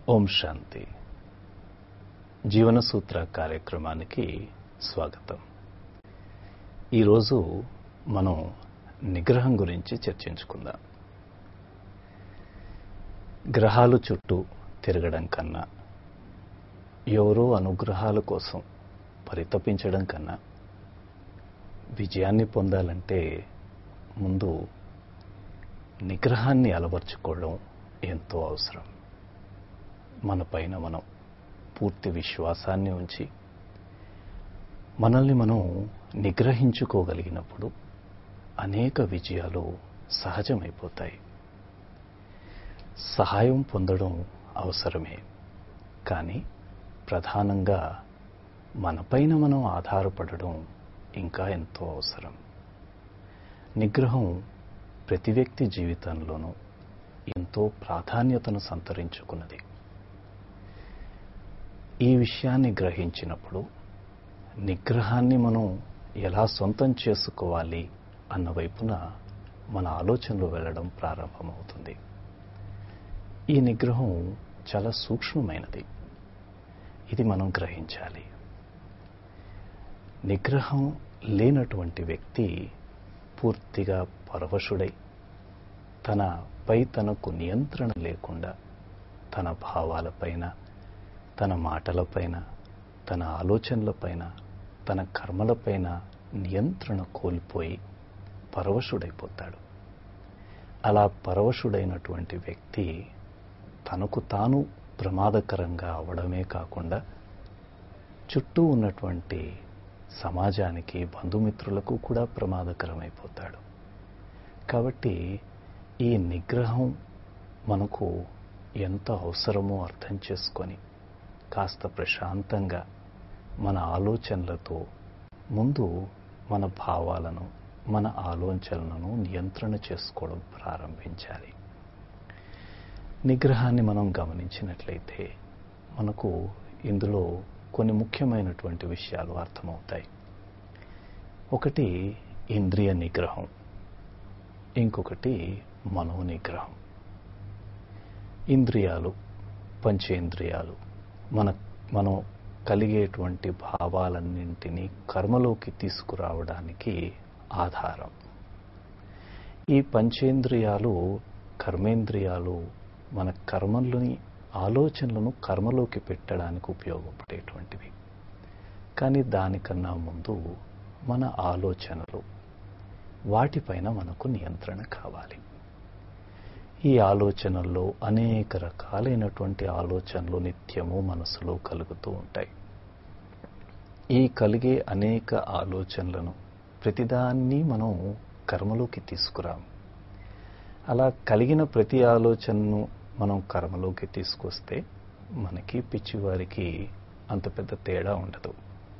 ఓం శాంతి జీవన సూత్ర కార్యక్రమానికి స్వాగతం ఈరోజు మనం నిగ్రహం గురించి చర్చించుకుందాం గ్రహాలు చుట్టూ తిరగడం కన్నా ఎవరో అనుగ్రహాల కోసం పరితపించడం కన్నా విజయాన్ని పొందాలంటే ముందు నిగ్రహాన్ని అలవర్చుకోవడం ఎంతో అవసరం మన పైన మనం పూర్తి విశ్వాసాన్ని ఉంచి మనల్ని మనం నిగ్రహించుకోగలిగినప్పుడు అనేక విజయాలు సహజమైపోతాయి సహాయం పొందడం అవసరమే కానీ ప్రధానంగా మనపైన మనం ఆధారపడడం ఇంకా ఎంతో అవసరం నిగ్రహం ప్రతి వ్యక్తి జీవితంలోనూ ఎంతో ప్రాధాన్యతను సంతరించుకున్నది ఈ విషయాన్ని గ్రహించినప్పుడు నిగ్రహాన్ని మనం ఎలా సొంతం చేసుకోవాలి అన్న వైపున మన ఆలోచనలు వెళ్ళడం ప్రారంభమవుతుంది ఈ నిగ్రహం చాలా సూక్ష్మమైనది ఇది మనం గ్రహించాలి నిగ్రహం లేనటువంటి వ్యక్తి పూర్తిగా పరవశుడై తనపై తనకు నియంత్రణ లేకుండా తన భావాలపైన తన మాటలపైన తన ఆలోచనలపైన తన కర్మలపైన నియంత్రణ కోల్పోయి పరవశుడైపోతాడు అలా పరవశుడైనటువంటి వ్యక్తి తనకు తాను ప్రమాదకరంగా అవడమే కాకుండా చుట్టూ ఉన్నటువంటి సమాజానికి బంధుమిత్రులకు కూడా ప్రమాదకరమైపోతాడు కాబట్టి ఈ నిగ్రహం మనకు ఎంత అవసరమో అర్థం చేసుకొని కాస్త ప్రశాంతంగా మన ఆలోచనలతో ముందు మన భావాలను మన ఆలోచనలను నియంత్రణ చేసుకోవడం ప్రారంభించాలి నిగ్రహాన్ని మనం గమనించినట్లయితే మనకు ఇందులో కొన్ని ముఖ్యమైనటువంటి విషయాలు అర్థమవుతాయి ఒకటి ఇంద్రియ నిగ్రహం ఇంకొకటి మనో నిగ్రహం ఇంద్రియాలు పంచేంద్రియాలు మన మనం కలిగేటువంటి భావాలన్నింటినీ కర్మలోకి తీసుకురావడానికి ఆధారం ఈ పంచేంద్రియాలు కర్మేంద్రియాలు మన కర్మల్ని ఆలోచనలను కర్మలోకి పెట్టడానికి ఉపయోగపడేటువంటివి కానీ దానికన్నా ముందు మన ఆలోచనలు వాటిపైన మనకు నియంత్రణ కావాలి ఈ ఆలోచనల్లో అనేక రకాలైనటువంటి ఆలోచనలు నిత్యము మనసులో కలుగుతూ ఉంటాయి ఈ కలిగే అనేక ఆలోచనలను ప్రతిదాన్ని మనం కర్మలోకి తీసుకురాము అలా కలిగిన ప్రతి ఆలోచనను మనం కర్మలోకి తీసుకొస్తే మనకి పిచ్చివారికి అంత పెద్ద తేడా ఉండదు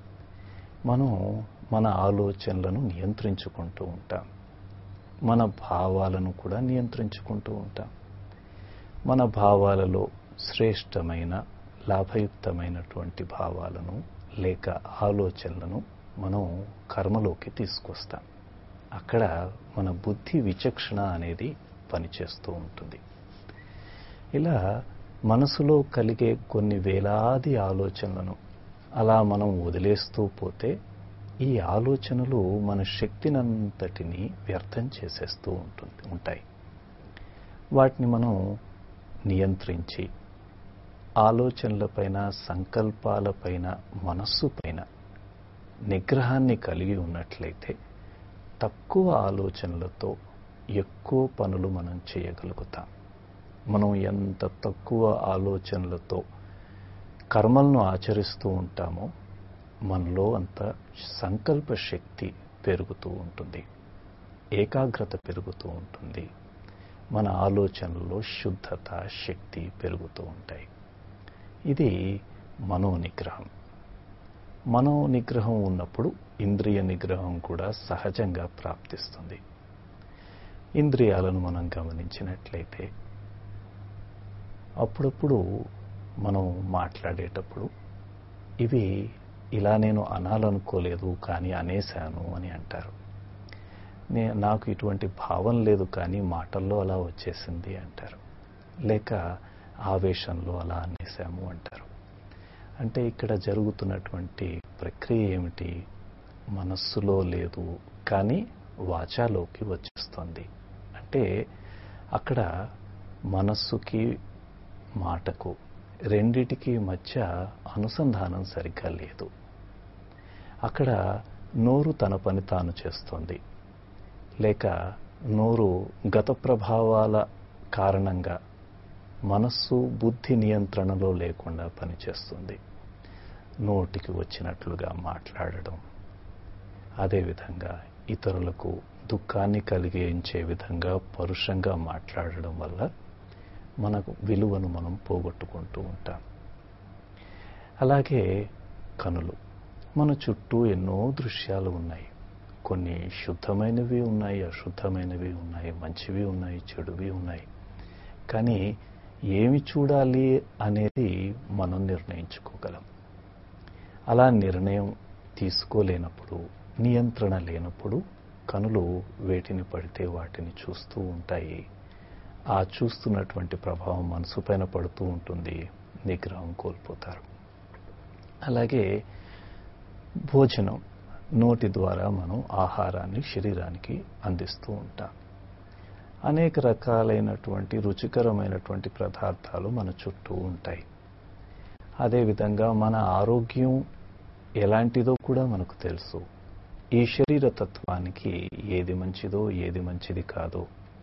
మనం మన ఆలోచనలను నియంత్రించుకుంటూ ఉంటాం మన భావాలను కూడా నియంత్రించుకుంటూ ఉంటాం మన భావాలలో శ్రేష్టమైన లాభయుక్తమైనటువంటి భావాలను లేక ఆలోచనలను మనం కర్మలోకి తీసుకొస్తాం అక్కడ మన బుద్ధి విచక్షణ అనేది పనిచేస్తూ ఉంటుంది ఇలా మనసులో కలిగే కొన్ని వేలాది ఆలోచనలను అలా మనం వదిలేస్తూ పోతే ఈ ఆలోచనలు మన శక్తినంతటిని వ్యర్థం చేసేస్తూ ఉంటుంది ఉంటాయి వాటిని మనం నియంత్రించి ఆలోచనలపైన సంకల్పాలపైన మనస్సు పైన నిగ్రహాన్ని కలిగి ఉన్నట్లయితే తక్కువ ఆలోచనలతో ఎక్కువ పనులు మనం చేయగలుగుతాం మనం ఎంత తక్కువ ఆలోచనలతో కర్మలను ఆచరిస్తూ ఉంటామో మనలో అంత సంకల్ప శక్తి పెరుగుతూ ఉంటుంది ఏకాగ్రత పెరుగుతూ ఉంటుంది మన ఆలోచనల్లో శుద్ధత శక్తి పెరుగుతూ ఉంటాయి ఇది మనో నిగ్రహం మనో నిగ్రహం ఉన్నప్పుడు ఇంద్రియ నిగ్రహం కూడా సహజంగా ప్రాప్తిస్తుంది ఇంద్రియాలను మనం గమనించినట్లయితే అప్పుడప్పుడు మనం మాట్లాడేటప్పుడు ఇవి ఇలా నేను అనాలనుకోలేదు కానీ అనేశాను అని అంటారు నే నాకు ఇటువంటి భావం లేదు కానీ మాటల్లో అలా వచ్చేసింది అంటారు లేక ఆవేశంలో అలా అనేసాము అంటారు అంటే ఇక్కడ జరుగుతున్నటువంటి ప్రక్రియ ఏమిటి మనస్సులో లేదు కానీ వాచాలోకి వచ్చేస్తుంది అంటే అక్కడ మనస్సుకి మాటకు రెండిటికి మధ్య అనుసంధానం సరిగ్గా లేదు అక్కడ నోరు తన పని తాను చేస్తోంది లేక నోరు గత ప్రభావాల కారణంగా మనస్సు బుద్ధి నియంత్రణలో లేకుండా పనిచేస్తుంది నోటికి వచ్చినట్లుగా మాట్లాడడం అదేవిధంగా ఇతరులకు దుఃఖాన్ని కలిగించే విధంగా పరుషంగా మాట్లాడడం వల్ల మనకు విలువను మనం పోగొట్టుకుంటూ ఉంటాం అలాగే కనులు మన చుట్టూ ఎన్నో దృశ్యాలు ఉన్నాయి కొన్ని శుద్ధమైనవి ఉన్నాయి అశుద్ధమైనవి ఉన్నాయి మంచివి ఉన్నాయి చెడువి ఉన్నాయి కానీ ఏమి చూడాలి అనేది మనం నిర్ణయించుకోగలం అలా నిర్ణయం తీసుకోలేనప్పుడు నియంత్రణ లేనప్పుడు కనులు వేటిని పడితే వాటిని చూస్తూ ఉంటాయి ఆ చూస్తున్నటువంటి ప్రభావం మనసు పైన పడుతూ ఉంటుంది నిగ్రహం కోల్పోతారు అలాగే భోజనం నోటి ద్వారా మనం ఆహారాన్ని శరీరానికి అందిస్తూ ఉంటాం అనేక రకాలైనటువంటి రుచికరమైనటువంటి పదార్థాలు మన చుట్టూ ఉంటాయి అదేవిధంగా మన ఆరోగ్యం ఎలాంటిదో కూడా మనకు తెలుసు ఈ శరీర తత్వానికి ఏది మంచిదో ఏది మంచిది కాదో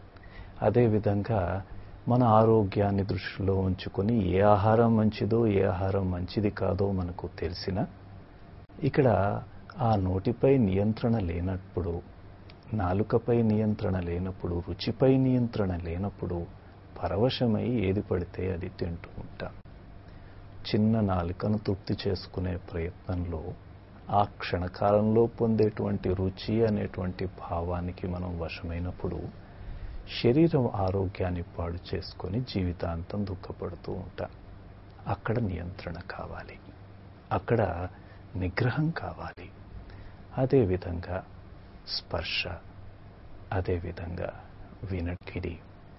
అదేవిధంగా మన ఆరోగ్యాన్ని దృష్టిలో ఉంచుకొని ఏ ఆహారం మంచిదో ఏ ఆహారం మంచిది కాదో మనకు తెలిసిన ఇక్కడ ఆ నోటిపై నియంత్రణ లేనప్పుడు నాలుకపై నియంత్రణ లేనప్పుడు రుచిపై నియంత్రణ లేనప్పుడు పరవశమై ఏది పడితే అది తింటూ ఉంటాం చిన్న నాలుకను తృప్తి చేసుకునే ప్రయత్నంలో ఆ క్షణకాలంలో పొందేటువంటి రుచి అనేటువంటి భావానికి మనం వశమైనప్పుడు శరీరం ఆరోగ్యాన్ని పాడు చేసుకొని జీవితాంతం దుఃఖపడుతూ ఉంటాం అక్కడ నియంత్రణ కావాలి అక్కడ నిగ్రహం కావాలి అదేవిధంగా స్పర్శ అదేవిధంగా వినకిడి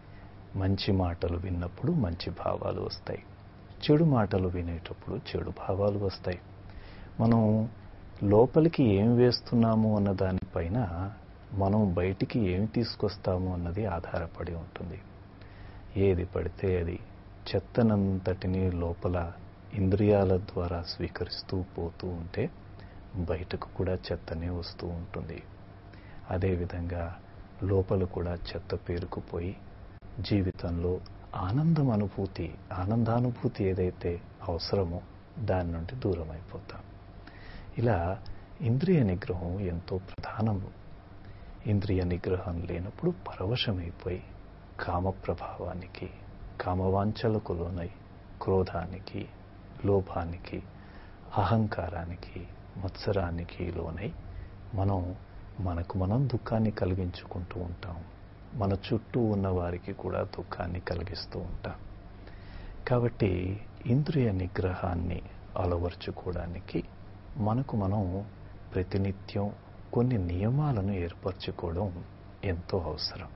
మంచి మాటలు విన్నప్పుడు మంచి భావాలు వస్తాయి చెడు మాటలు వినేటప్పుడు చెడు భావాలు వస్తాయి మనం లోపలికి ఏం వేస్తున్నాము అన్న దానిపైన మనం బయటికి ఏమి తీసుకొస్తాము అన్నది ఆధారపడి ఉంటుంది ఏది పడితే అది చెత్తనంతటిని లోపల ఇంద్రియాల ద్వారా స్వీకరిస్తూ పోతూ ఉంటే బయటకు కూడా చెత్తనే వస్తూ ఉంటుంది అదేవిధంగా లోపల కూడా చెత్త పేరుకుపోయి జీవితంలో ఆనందం అనుభూతి ఆనందానుభూతి ఏదైతే అవసరమో దాని నుండి దూరం అయిపోతాం ఇలా ఇంద్రియ నిగ్రహం ఎంతో ప్రధానం ఇంద్రియ నిగ్రహం లేనప్పుడు పరవశమైపోయి కామ ప్రభావానికి కామవాంఛలకు లోనై క్రోధానికి లోభానికి అహంకారానికి మత్సరానికి లోనై మనం మనకు మనం దుఃఖాన్ని కలిగించుకుంటూ ఉంటాం మన చుట్టూ ఉన్న వారికి కూడా దుఃఖాన్ని కలిగిస్తూ ఉంటాం కాబట్టి ఇంద్రియ నిగ్రహాన్ని అలవర్చుకోవడానికి మనకు మనం ప్రతినిత్యం కొన్ని నియమాలను ఏర్పరచుకోవడం ఎంతో అవసరం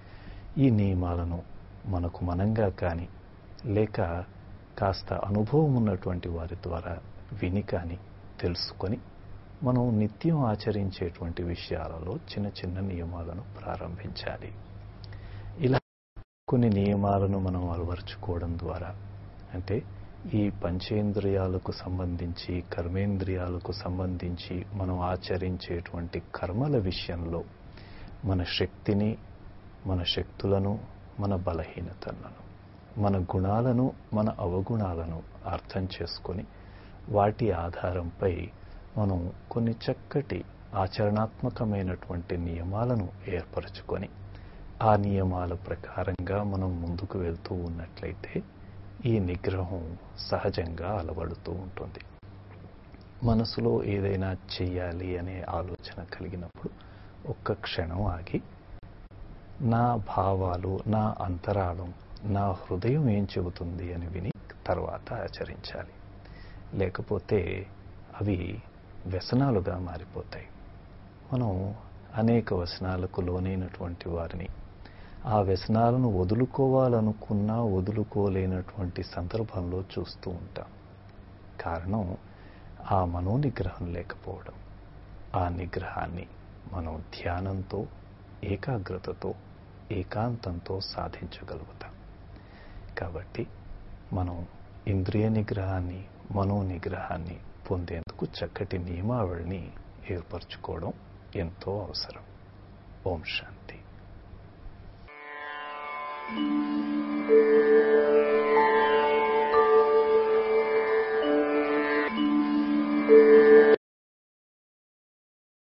ఈ నియమాలను మనకు మనంగా కానీ లేక కాస్త అనుభవం ఉన్నటువంటి వారి ద్వారా విని కానీ తెలుసుకొని మనం నిత్యం ఆచరించేటువంటి విషయాలలో చిన్న చిన్న నియమాలను ప్రారంభించాలి ఇలా కొన్ని నియమాలను మనం అలవరుచుకోవడం ద్వారా అంటే ఈ పంచేంద్రియాలకు సంబంధించి కర్మేంద్రియాలకు సంబంధించి మనం ఆచరించేటువంటి కర్మల విషయంలో మన శక్తిని మన శక్తులను మన బలహీనతలను మన గుణాలను మన అవగుణాలను అర్థం చేసుకొని వాటి ఆధారంపై మనం కొన్ని చక్కటి ఆచరణాత్మకమైనటువంటి నియమాలను ఏర్పరచుకొని ఆ నియమాల ప్రకారంగా మనం ముందుకు వెళ్తూ ఉన్నట్లయితే ఈ నిగ్రహం సహజంగా అలవడుతూ ఉంటుంది మనసులో ఏదైనా చెయ్యాలి అనే ఆలోచన కలిగినప్పుడు ఒక్క క్షణం ఆగి నా భావాలు నా అంతరాళం నా హృదయం ఏం చెబుతుంది అని విని తర్వాత ఆచరించాలి లేకపోతే అవి వ్యసనాలుగా మారిపోతాయి మనం అనేక వ్యసనాలకు లోనైనటువంటి వారిని ఆ వ్యసనాలను వదులుకోవాలనుకున్నా వదులుకోలేనటువంటి సందర్భంలో చూస్తూ ఉంటాం కారణం ఆ మనోనిగ్రహం లేకపోవడం ఆ నిగ్రహాన్ని మనం ధ్యానంతో ఏకాగ్రతతో ఏకాంతంతో సాధించగలుగుతాం కాబట్టి మనం ఇంద్రియ నిగ్రహాన్ని మనో నిగ్రహాన్ని పొందేందుకు చక్కటి నియమావళిని ఏర్పరచుకోవడం ఎంతో అవసరం ఓం శాంతి